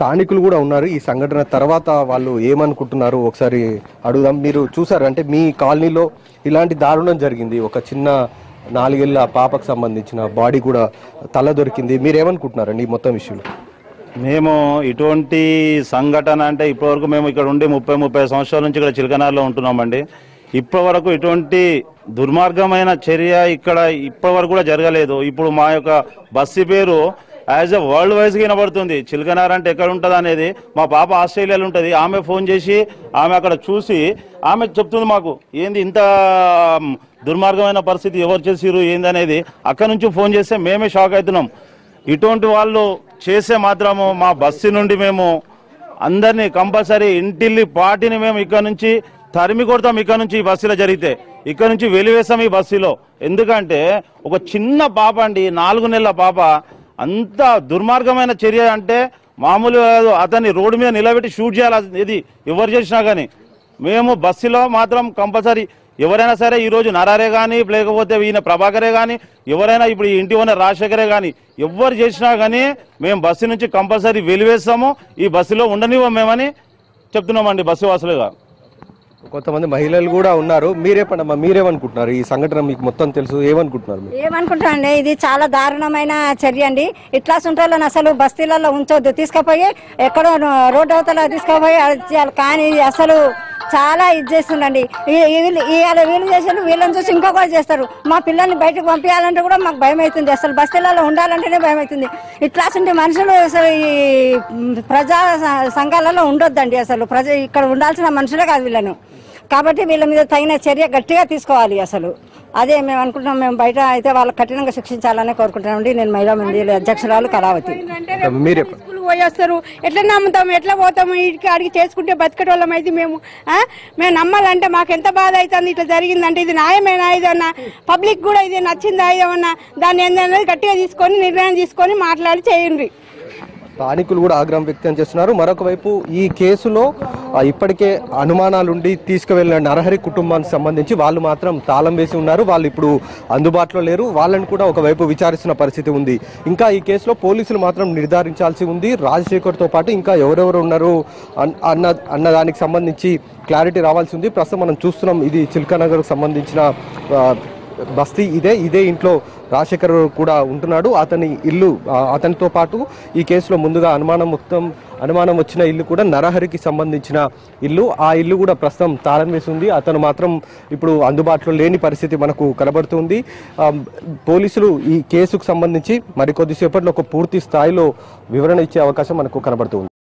స్థానికులు కూడా ఉన్నారు ఈ సంఘటన తర్వాత వాళ్ళు ఏమనుకుంటున్నారు ఒకసారి అడుగుదాం మీరు చూసారు అంటే మీ కాలనీలో ఇలాంటి దారుణం జరిగింది ఒక చిన్న నాలుగేళ్ల పాపకు సంబంధించిన బాడీ కూడా తల దొరికింది మీరు ఏమనుకుంటున్నారండి ఈ మొత్తం విషయంలో మేము ఇటువంటి సంఘటన అంటే ఇప్పటివరకు మేము ఇక్కడ ఉండి ముప్పై ముప్పై సంవత్సరాల నుంచి ఇక్కడ చిలకనారులో ఉంటున్నామండి ఇప్పటివరకు ఇటువంటి దుర్మార్గమైన చర్య ఇక్కడ ఇప్పటివరకు కూడా జరగలేదు ఇప్పుడు మా యొక్క బస్సు పేరు యాజ్ ఎ వరల్డ్ వైజ్ గా వినబడుతుంది చిలకనార్ అంటే ఎక్కడ ఉంటుంది అనేది మా పాప ఆస్ట్రేలియాలో ఉంటుంది ఆమె ఫోన్ చేసి ఆమె అక్కడ చూసి ఆమె చెప్తుంది మాకు ఏంది ఇంత మ్, దుర్మార్గమైన పరిస్థితి ఎవరు చేసిరు ఏంది అనేది అక్కడ నుంచి ఫోన్ చేస్తే మేమే షాక్ అవుతున్నాం ఇటువంటి వాళ్ళు చేసే మాత్రము మా బస్సు నుండి మేము అందరినీ కంపల్సరీ ఇంటిల్లి పార్టీని మేము ఇక్కడ నుంచి తరిమి కొడతాం ఇక్కడ నుంచి ఈ బస్సులో జరిగితే ఇక్కడ నుంచి వెలివేస్తాం ఈ బస్సులో ఎందుకంటే ఒక చిన్న పాప అండి నాలుగు నెలల పాప అంత దుర్మార్గమైన చర్య అంటే మామూలు కాదు. అతన్ని రోడ్డు మీద నిలబెట్టి షూట్ చేయాలి ఇది ఎవరు చేసినా కానీ మేము బస్సులో మాత్రం కంపల్సరీ ఎవరైనా సరే ఈ రోజు నరారే కానీ లేకపోతే ఈయన ప్రభాకరే కానీ ఎవరైనా ఇప్పుడు ఈ ఇంటి ఓనర్ రాజశేఖరే కానీ ఎవరు చేసినా కానీ మేము బస్సు నుంచి కంపల్సరీ వెలివేస్తాము ఈ బస్సులో ఉండనివ్వం మేమని చెప్తున్నామండి బస్సు వాసులుగా కొంతమంది మహిళలు కూడా ఉన్నారు మీరే పండమ్మా మీరేమనుకుంటున్నారు ఈ సంఘటన మీకు మొత్తం తెలుసు ఏమనుకుంటున్నారు మీరు ఏమనుకుంటానండి ఇది చాలా దారుణమైన చర్య అండి ఇట్లా సుంటోళ్ళని అసలు బస్తీలలో ఉంచొద్దు తీసుకుపోయి ఎక్కడో రోడ్డు అవతల తీసుకుపోయి అది చేయాలి. కానీ ఇది అసలు చాలా ఇది చేస్తుండండి ఈ- ఈ వీళ్ళు ఇవాళ వీళ్ళు చేసారు వీళ్ళని చూసి ఇంకొకటి చేస్తారు మా పిల్లల్ని బయటకు పంపించాలంటే కూడా మాకు భయం అవుతుంది అసలు బస్తీలలో ఉండాలంటేనే భయం అవుతుంది ఇట్లాంటి మనుషులు అసలు ఈ మ్, ప్రజా స- సంఘాలలో ఉండొద్దండి అసలు ప్రజ ఇక్కడ ఉండాల్సిన మనుషులే కాదు వీళ్ళను కాబట్టి వీళ్ళ మీద తగిన చర్య గట్టిగా తీసుకోవాలి అసలు అదే మేము అనుకుంటున్నాం మేము బయట అయితే వాళ్ళకి కఠినంగా శిక్షించాలని కోరుకుంటున్నామండి నేను మహిళా మండలి అధ్యక్షురాలు కళావతి మీరే స్కూల్ పోయేస్తారు ఎట్లా నమ్ముతాం ఎట్లా పోతాము ఇంటికి అడిగి చేసుకుంటే బతికేటోళ్ళం అయితే మేము ఆ? మేము నమ్మాలంటే మాకు ఎంత బాధ అవుతుంది ఇట్లా జరిగిందంటే ఇది న్యాయమేనా ఇదన్నా పబ్లిక్ కూడా ఇది నచ్చిందా ఇదేమన్నా దాన్ని ఏందనేది గట్టిగా తీసుకొని నిర్ణయం తీసుకొని మాట్లాడి చేయండి స్థానికులు కూడా ఆగ్రహం వ్యక్తం చేస్తున్నారు మరొక వైపు ఈ కేసులో ఆ, ఇప్పటికే అనుమానాలుండి తీసుకువెళ్ళిన నరహరి కుటుంబానికి సంబంధించి వాళ్ళు మాత్రం తాళం వేసి ఉన్నారు వాళ్ళు ఇప్పుడు అందుబాటులో లేరు వాళ్ళని కూడా ఒకవైపు విచారిస్తున్న పరిస్థితి ఉంది ఇంకా ఈ కేసులో పోలీసులు మాత్రం నిర్ధారించాల్సి ఉంది రాజశేఖర్తో పాటు ఇంకా ఎవరెవరు ఉన్నారు అన్- అన్న అన్న దానికి సంబంధించి క్లారిటీ రావాల్సి ఉంది ప్రస్తుతం మనం చూస్తున్నాం ఇది చిల్కానగర్కు సంబంధించిన ఆ, బస్తీ ఇదే ఇదే ఇంట్లో రాజశేఖర్ కూడా ఉంటున్నాడు అతని ఇల్లు ఆ, అతనితో పాటు ఈ కేసులో ముందుగా అనుమానం మొత్తం అనుమానం వచ్చిన ఇల్లు కూడా నరహరికి సంబంధించిన ఇల్లు ఆ ఇల్లు కూడా ప్రస్తుతం తాళం వేసి ఉంది అతను మాత్రం ఇప్పుడు అందుబాటులో లేని పరిస్థితి మనకు కనబడుతుంది ఆ, పోలీసులు ఈ కేసుకు సంబంధించి మరికొద్దిసేపట్లో ఒక పూర్తి స్థాయిలో వివరణ ఇచ్చే అవకాశం మనకు కనబడుతుంది